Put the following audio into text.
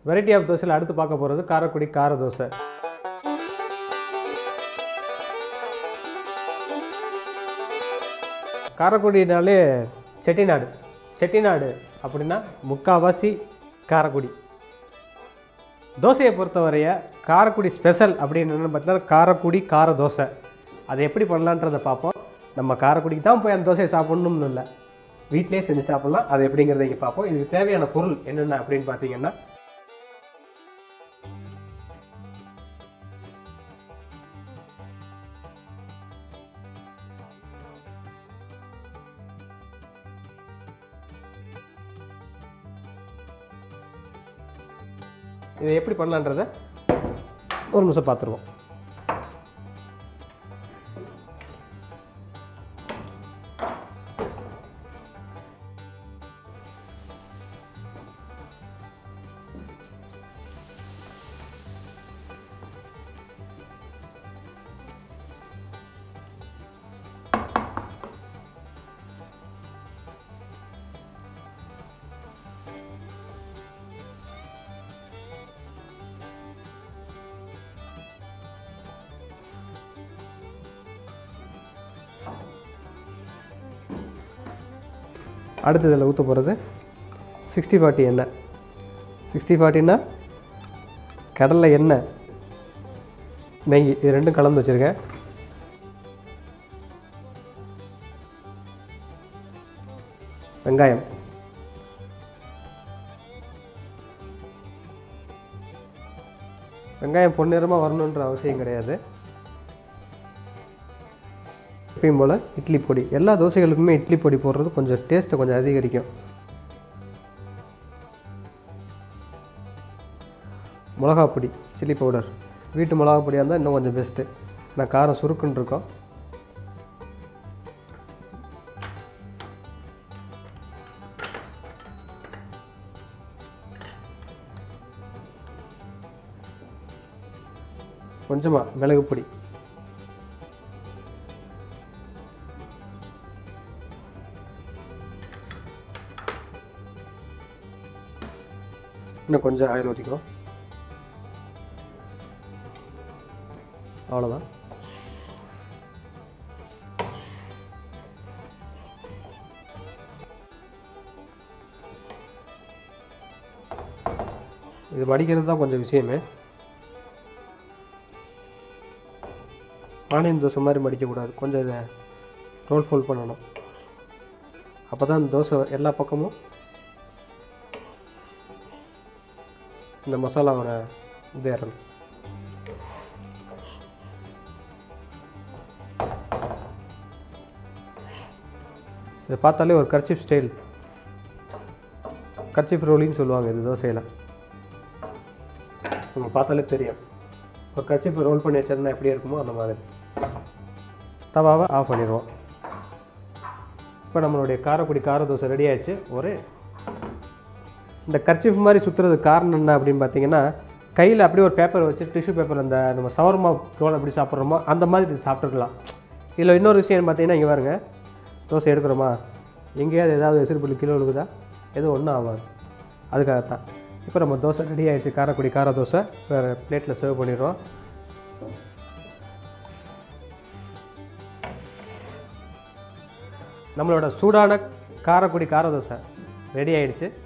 variety of தோசையில் அடுத்து பார்க்க போகிறது காரக்குடி கார தோசை காரக்குடினாலே செட்டிநாடு செட்டிநாடு அப்படின்னா முக்காவாசி காரக்குடி தோசையை பொறுத்தவரைய காரக்குடி ஸ்பெஷல் அப்படின்னு என்னென்னு பார்த்தீங்கன்னா காரக்குடி கார தோசை அதை எப்படி பண்ணலான்றதை பார்ப்போம் நம்ம காரக்குடிக்கு தான் போய் அந்த தோசையை சாப்பிட்ணும்னு இல்லை வீட்டிலே செஞ்சு சாப்பிட்லாம் அது எப்படிங்கிறத இங்கே பார்ப்போம் இதுக்கு தேவையான பொருள் என்னென்ன அப்படின்னு பார்த்தீங்கன்னா இதை எப்படி பண்ணலான்றத ஒரு நிமிஷம் பார்த்துருவோம் அடுத்து இதில் ஊற்ற போகிறது சிக்ஸ்டி ஃபார்ட்டி எண்ணெய் சிக்ஸ்டி ஃபார்ட்டின்னா கடலை எண்ணெய் நெய் இது ரெண்டும் கலந்து வச்சுருக்கேன் வெங்காயம் வெங்காயம் பொன்னிறமாக வரணுன்ற அவசியம் கிடையாது எப்பயும் போல் இட்லி பொடி எல்லா தோசைகளுக்குமே இட்லி பொடி போடுறது கொஞ்சம் டேஸ்ட்டை கொஞ்சம் அதிகரிக்கும் மிளகா பொடி சில்லி பவுடர் வீட்டு மிளகா பொடியாக இருந்தால் இன்னும் கொஞ்சம் பெஸ்ட்டு நான் காரம் சுருக்குன்னு இருக்கோம் கொஞ்சமாக மிளகு பொடி இன்னும் கொஞ்சம் ஆயில் ஊற்றிக்கோ அவ்வளோதான் இது மடிக்கிறது தான் கொஞ்சம் விஷயமே ஆனியன் தோசை மாதிரி மடிக்கக்கூடாது கொஞ்சம் இதை ரோல் ஃபோல் பண்ணணும் அப்போ தான் இந்த தோசை எல்லா பக்கமும் இந்த மசாலாவோட இது ஏறணும் இதை பார்த்தாலே ஒரு கர்ச்சிஃப் ஸ்டைல் கர்ச்சிஃப் ரோலின்னு சொல்லுவாங்க இது தோசையில் நம்ம பார்த்தாலே தெரியும் ஒரு கர்ச்சிஃப் ரோல் பண்ணி வச்சிருந்தா எப்படி இருக்குமோ அந்த மாதிரி தவாவை ஆஃப் பண்ணிடுவோம் இப்போ நம்மளுடைய காரக்குடி கார தோசை ரெடி ஆயிடுச்சு ஒரு இந்த கர்ச்சிஃப் மாதிரி சுற்றுறது காரணம் என்ன அப்படின்னு பார்த்தீங்கன்னா கையில் அப்படியே ஒரு பேப்பர் வச்சு டிஷ்யூ பேப்பர் அந்த நம்ம சவர்மா ரோல் எப்படி சாப்பிட்றோமோ அந்த மாதிரி இது சாப்பிட்டுக்கலாம் இதில் இன்னொரு விஷயம் பார்த்தீங்கன்னா இங்கே பாருங்க தோசை எடுக்கிறோமா எங்கேயாவது ஏதாவது எசிறுபுள்ளி கிலோ விழுகுதா எதுவும் ஒன்றும் ஆகாது அதுக்காகத்தான் இப்போ நம்ம தோசை ரெடி ஆயிடுச்சு காரக்குடி கார தோசை வேறு பிளேட்டில் சர்வ் பண்ணிடுறோம் நம்மளோட சூடான காரக்குடி கார தோசை ரெடி ஆயிடுச்சு